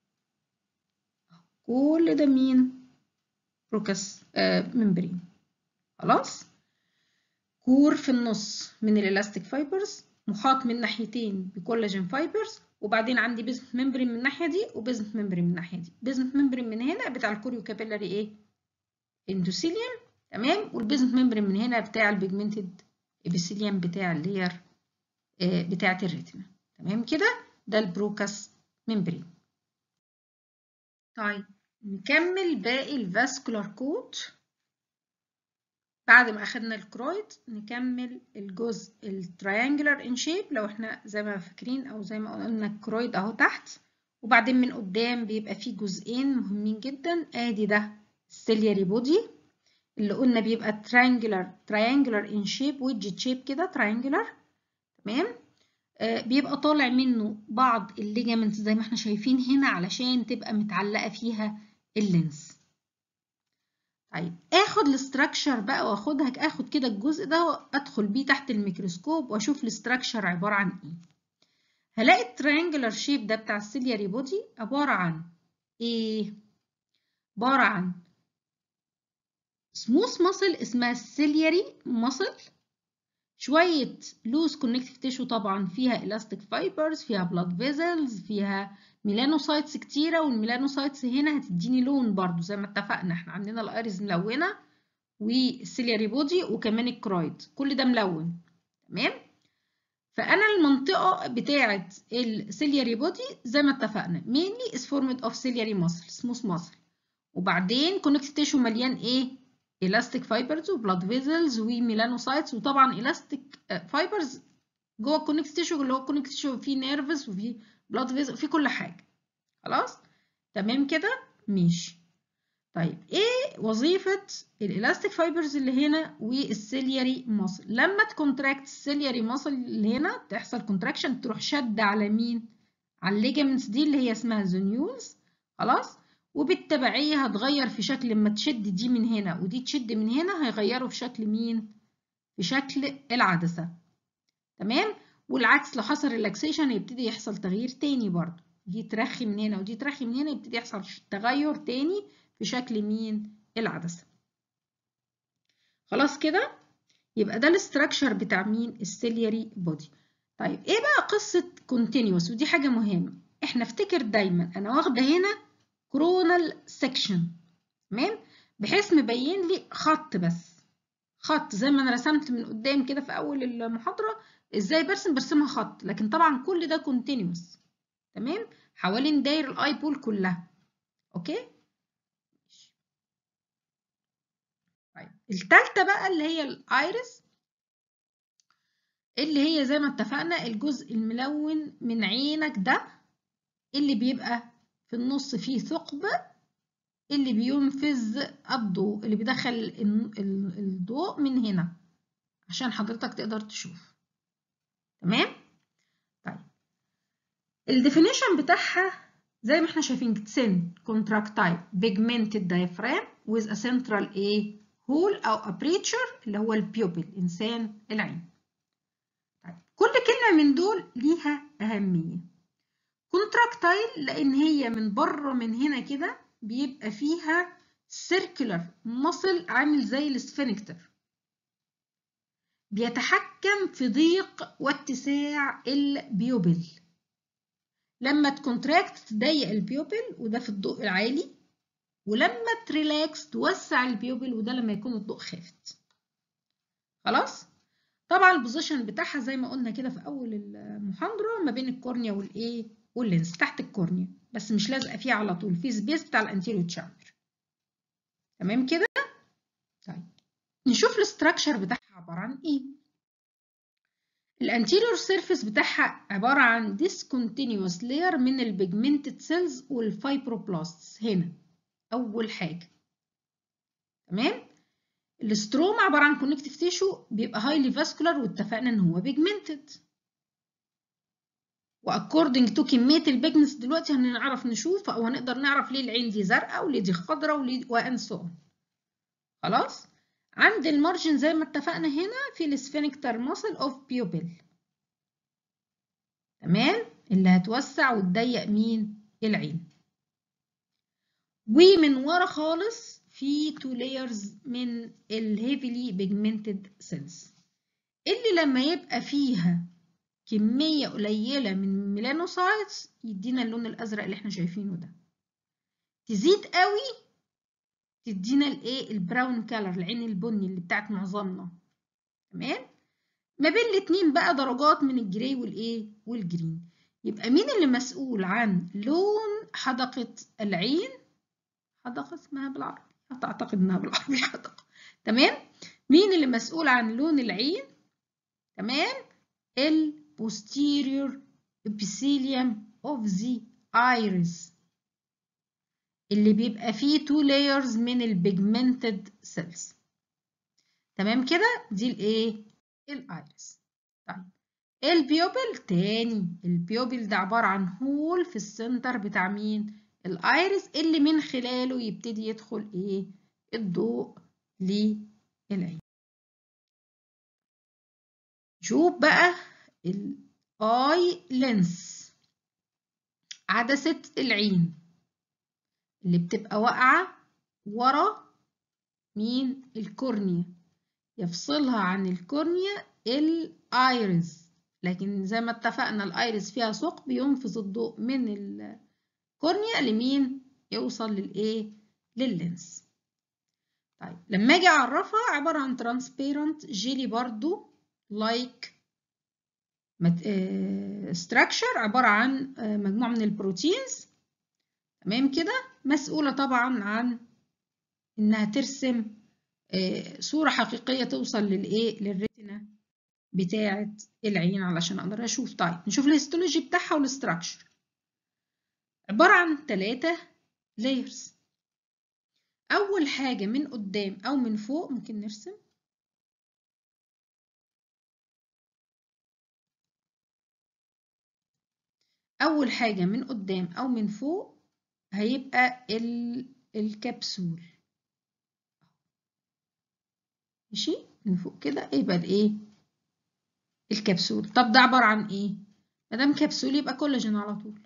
كل ده مين بروكاس آه ممبرين خلاص كور في النص من الالاستيك فايبرز محاط من ناحيتين بكولاجين فايبرز وبعدين عندي بيزنت ممبرين من الناحيه دي وبيزنت ممبرين من الناحيه دي بيزنت ممبرين من هنا بتاع الكوريو كابيلاري ايه اندوثيليوم تمام والبيزنت ممبرين من هنا بتاع البيجمنتد ابيثيليوم بتاع اللير بتاعة الريتنا تمام كده ده البروكاس ممبرين طيب نكمل باقي الفاسكولار كوت بعد ما اخدنا الكرويد نكمل الجزء التريانجلر ان شيب لو احنا زي ما فاكرين او زي ما قلنا الكرويد اهو تحت وبعدين من قدام بيبقى فيه جزئين مهمين جدا ادي ده السيلياري بودي اللي قلنا بيبقى تريانجلر تريانجلر ان شيب ويدجت شيب كده تريانجلر تمام آه بيبقى طالع منه بعض الليجامنتس زي ما احنا شايفين هنا علشان تبقى متعلقه فيها اللينس طيب اخد الاستراكشر بقى واخدها اخد كده الجزء ده وادخل بيه تحت الميكروسكوب واشوف الاستراكشر عباره عن ايه هلاقي التريانجلر شيب ده بتاع السيلياري بودي عباره عن ايه عباره عن سموث ماسل اسمها السيلياري ماسل شويه لوز كونكتيف تيشو طبعا فيها الاستيك فايبرز فيها بلاد فيزلز فيها ميلانوسايتس كتيرة والميلانوسايتس هنا هتديني لون برضو زي ما اتفقنا احنا عندنا الايريز ملونة والسيلياري بودي وكمان الكرويد كل ده ملون تمام فانا المنطقة بتاعة السيلياري بودي زي ما اتفقنا mainly is formed of ciliary muscle smooth muscle وبعدين connective tissue مليان ايه elastic fibers وبلاد فيزلز وميلانوسايتس وطبعا elastic fibers جوه الكونكتيف تيشو اللي هو الكونكتيف تيشو فيه نيرفز وفيه بلاد فيزل في كل حاجه خلاص تمام كده ماشي طيب ايه وظيفه الالاستيك فايبرز اللي هنا والسيلياري ماسل لما تكونتراكت السيلياري ماسل اللي هنا تحصل كونتراكشن تروح شد على مين على الليجامنتس دي اللي هي اسمها زونيولز خلاص وبالتبعيه هتغير في شكل لما تشد دي من هنا ودي تشد من هنا هيغيروا في شكل مين في شكل العدسه تمام والعكس لو حصل ريلاكسيشن يبتدي يحصل تغيير تاني برضو دي ترخي من هنا ودي ترخي من هنا يبتدي يحصل تغير تاني في شكل مين العدسة خلاص كده يبقى ده الاستراكشر بتاع مين السيلياري بودي طيب ايه بقى قصة كونتينيوس ودي حاجة مهمة احنا افتكر دايما انا واخدة هنا كرونال سيكشن تمام بحيث مبين لي خط بس خط زي ما انا رسمت من قدام كده في اول المحاضرة ازاي برسم برسمها خط لكن طبعا كل ده كونتينيوس تمام حوالين داير الاي بول كلها اوكي طيب التالتة بقى اللي هي الايرس اللي هي زي ما اتفقنا الجزء الملون من عينك ده اللي بيبقى في النص فيه ثقب اللي بينفذ الضوء اللي بيدخل الضوء من هنا عشان حضرتك تقدر تشوف تمام طيب الديفينيشن بتاعها زي ما احنا شايفين سن كونتراكتايل بيجمنتد diaphragm with a central a hole او aperture اللي هو البيوبل انسان العين طيب كل كلمه من دول ليها اهميه كونتراكتايل لان هي من بره من هنا كده بيبقى فيها سيركولار مصل عامل زي السفنكتر بيتحكم في ضيق واتساع البيوبل لما تكونتراكت تضيق البيوبل وده في الضوء العالي ولما تريلاكس توسع البيوبل وده لما يكون الضوء خافت خلاص طبعا البوزيشن بتاعها زي ما قلنا كده في اول المحاضره ما بين الكورنيا والايه واللينس تحت الكورنيا بس مش لازقه فيها على طول في سبيس بتاع الانتيريو تشامبر تمام كده طيب نشوف الاستراكشر بتاعها عباره عن ايه الانتيريور سيرفيس بتاعها عباره عن discontinuous layer من البيجمنتد سيلز والفايبروبلاستس هنا اول حاجه تمام الاستروما عباره عن كونكتيف تيشو بيبقى هايلي فاسكولار واتفقنا ان هو بيجمنتد واكوردنج تو كميه البيجنس دلوقتي هنعرف نشوف او هنقدر نعرف ليه العين دي زرقاء وليه دي خضراء وليه وان سو خلاص عند المارجن زي ما اتفقنا هنا في السفنكتر ماسل اوف بيوبل تمام اللي هتوسع وتضيق مين العين ومن ورا خالص في تو لايرز من الهيفيلي بيجمنتد سيلز اللي لما يبقى فيها كمية قليلة من الميلانوسايتس يدينا اللون الأزرق اللي احنا شايفينه ده تزيد قوي تدينا الايه البراون كالر العين البني اللي بتاعت معظمنا تمام ما بين الاتنين بقى درجات من الجراي والايه والجرين يبقى مين اللي مسؤول عن لون حدقة العين حدقة اسمها بالعربي أعتقد إنها بالعربي حدقة تمام مين اللي مسؤول عن لون العين تمام ال posterior epithelium of the iris اللي بيبقى فيه two layers من البيجمنتد cells تمام كده دي الايه الايرس طيب البيوبل تاني البيوبل ده عبارة عن هول في السنتر بتاع مين الايرس اللي من خلاله يبتدي يدخل ايه الضوء للعين شوف بقى الاي لينس عدسة العين اللي بتبقى واقعة ورا مين الكورنيا يفصلها عن الكورنيا الايرس لكن زي ما اتفقنا الايرس فيها ثقب ينفذ الضوء من الكورنيا لمين يوصل للايه لللينس طيب لما اجي اعرفها عباره عن ترانسبيرنت جيلي برضو لايك ستراكشر عباره عن مجموعه من البروتينز تمام كده مسؤوله طبعا عن انها ترسم صوره حقيقيه توصل للايه للريتنا بتاعه العين علشان اقدر اشوف طيب نشوف الهيستولوجي بتاعها والاستراكشر عباره عن ثلاثه لايرز اول حاجه من قدام او من فوق ممكن نرسم اول حاجه من قدام او من فوق هيبقى الكبسول ماشي من فوق كده يبقى الايه الكبسول طب ده عباره عن ايه مادام كبسول يبقى كولاجين على طول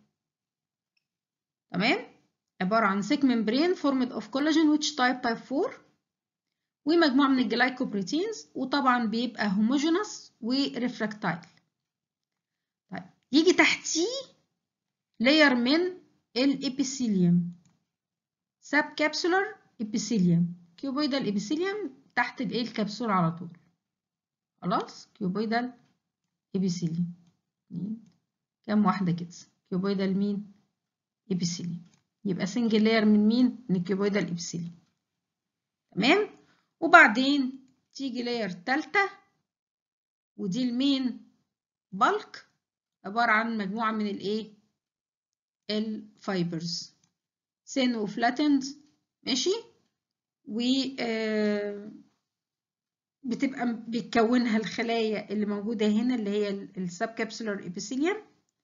تمام عباره عن thick membrane formed of collagen which type type 4 ومجموعه من الجلايكوبروتينز وطبعا بيبقى homogeneous وريفراكتايل طيب يجي تحتيه لاير من الابيثيليوم سب كابسولار ابيثيليوم كيوبويدال ابيثيليوم تحت الايه الكبسول على طول خلاص كيوبويدال ابيثيليوم كام واحده كده كيوبويدال مين ابيثيليوم يبقى سنجل لاير من مين من الكيوبويدال ابيثيليوم تمام وبعدين تيجي لاير تالتة ودي المين بالك عبارة عن مجموعة من الايه الفايبرز سين وفلاتند ماشي و بتبقى بتكونها الخلايا اللي موجودة هنا اللي هي السب كابسولار ابيثيليوم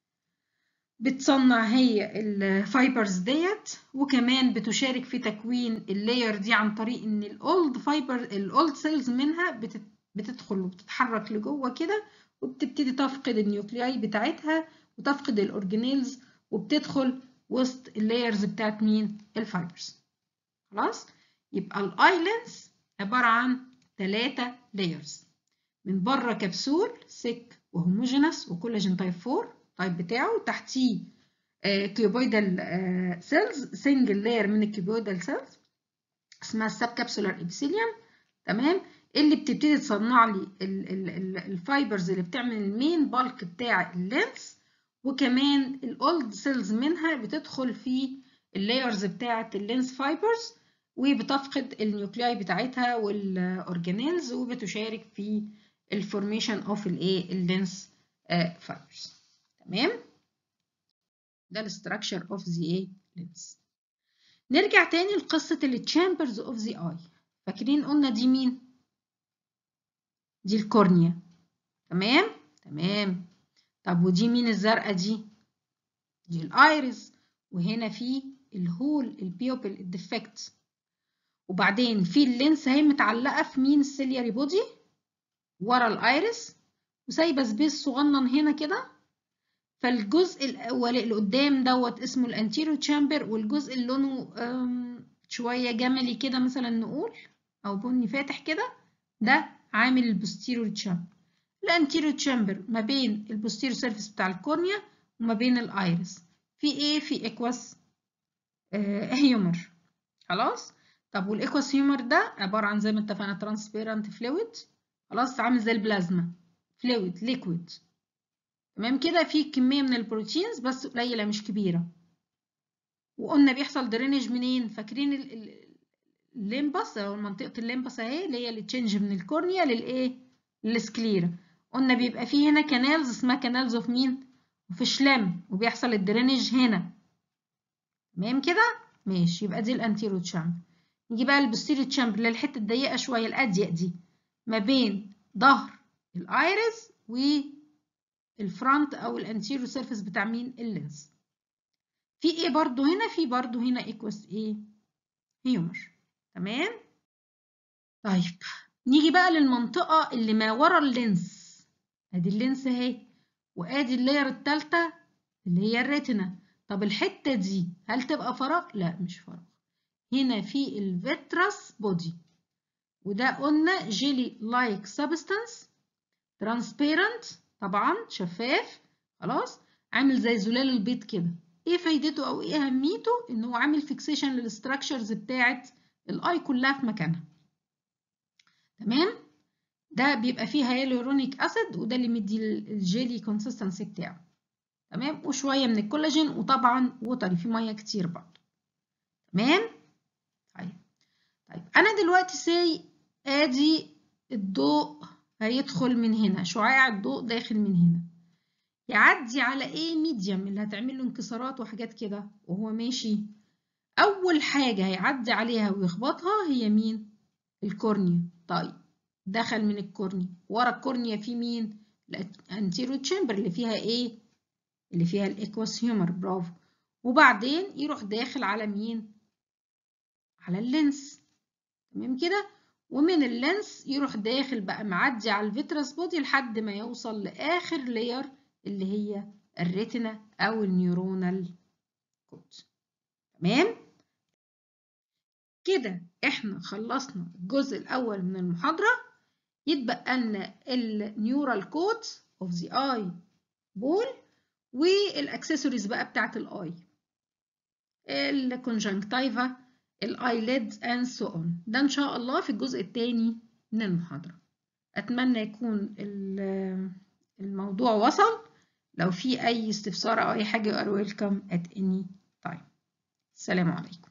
بتصنع هي الفايبرز ديت وكمان بتشارك في تكوين اللاير دي عن طريق ان الاولد فايبر الاولد سيلز منها بتدخل وبتتحرك لجوه كده وبتبتدي تفقد النيوكلياي بتاعتها وتفقد الاورجانيلز وبتدخل وسط اللايرز بتاعت مين الفايبرز خلاص يبقى الايلنس عباره عن ثلاثه لايرز من بره كبسول سيك وهوموجينس وكولاجين تايب 4 التايب بتاعه تحتيه كيوبويدال سيلز سنجل لاير من الكيوبويدال سيلز اسمها السب كابسولار ابيثيليوم تمام اللي بتبتدي تصنع لي الفايبرز اللي بتعمل المين بالك بتاع اللينس وكمان الاولد سيلز منها بتدخل في اللايرز بتاعه اللينس فايبرز وبتفقد النيوكلياي بتاعتها والاورجانيلز وبتشارك في الفورميشن اوف الايه اللينس فايبرز تمام ده الاستراكشر اوف ذا ايه لينس نرجع تاني لقصه التشامبرز اوف ذا اي فاكرين قلنا دي مين دي الكورنيا تمام تمام طب ودي مين الزرقاء دي دي الايرس وهنا في الهول البيوبل الديفكت وبعدين في اللينس اهي متعلقه في مين السيلياري بودي ورا الايرس وسايبه سبيس صغنن هنا كده فالجزء الاولي اللي قدام دوت اسمه الانتيرو تشامبر والجزء اللي لونه شويه جملي كده مثلا نقول او بني فاتح كده ده عامل البوستيرو تشامبر الانتيرو تشامبر ما بين البوستيرو سيرفيس بتاع الكورنيا وما بين الايرس في ايه في اكواس آه هيومر خلاص طب والاكواس هيومر ده عباره عن زي ما اتفقنا ترانسبيرنت فلويد خلاص عامل زي البلازما فلويد ليكويد تمام كده في كميه من البروتينز بس قليله مش كبيره وقلنا بيحصل درينج منين فاكرين الليمبس او منطقه الليمبس اهي اللي هي اللي تشنج من الكورنيا للايه للسكليرا قلنا بيبقى فيه هنا كانالز اسمها كانالز اوف مين وفي شلم وبيحصل الدرينج هنا تمام كده ماشي يبقى دي الانتيرو تشامبر نيجي بقى البوستيريو تشامبر اللي الحته الضيقه شويه الأضيق دي ما بين ظهر الايرس والفرونت او الانتيرو سيرفيس بتاع مين اللينس في ايه برضو هنا في برضو هنا ايكوس ايه هيومر تمام طيب نيجي بقى للمنطقه اللي ما ورا اللينس ادي اللينس اهي وادي اللاير الثالثه اللي هي الريتنا طب الحته دي هل تبقى فراغ لا مش فراغ هنا في الفيترس بودي وده قلنا جيلي لايك سبستانس ترانسبيرنت طبعا شفاف خلاص عامل زي زلال البيض كده ايه فايدته او ايه اهميته ان هو عامل فيكسيشن للستراكشرز بتاعه الاي كلها في مكانها تمام ده بيبقى فيه هيالورونيك اسيد وده اللي مدي الجيلي كونسيستنسي بتاعه تمام وشويه من الكولاجين وطبعا ووتري فيه ميه كتير برضه تمام طيب طيب انا دلوقتي سي ادي الضوء هيدخل من هنا شعاع الضوء داخل من هنا يعدي على ايه ميديم اللي هتعمل له انكسارات وحاجات كده وهو ماشي اول حاجه هيعدي عليها ويخبطها هي مين الكورنيا طيب دخل من الكورنيا ورا الكورنيا في مين الانتيرو تشامبر اللي فيها ايه اللي فيها الايكوس هيومر برافو وبعدين يروح داخل على مين على اللينس تمام كده ومن اللينس يروح داخل بقى معدي على الفيترس بودي لحد ما يوصل لاخر لاير اللي هي الريتنا او النيورونال كود تمام كده احنا خلصنا الجزء الاول من المحاضره يتبقى لنا النيورال كود اوف ذا اي بول والاكسسوارز بقى بتاعت الاي الكونجنكتيفا الايليدز اند سو اون ده ان شاء الله في الجزء الثاني من المحاضره اتمنى يكون الموضوع وصل لو في اي استفسار او اي حاجه you are welcome at any time السلام عليكم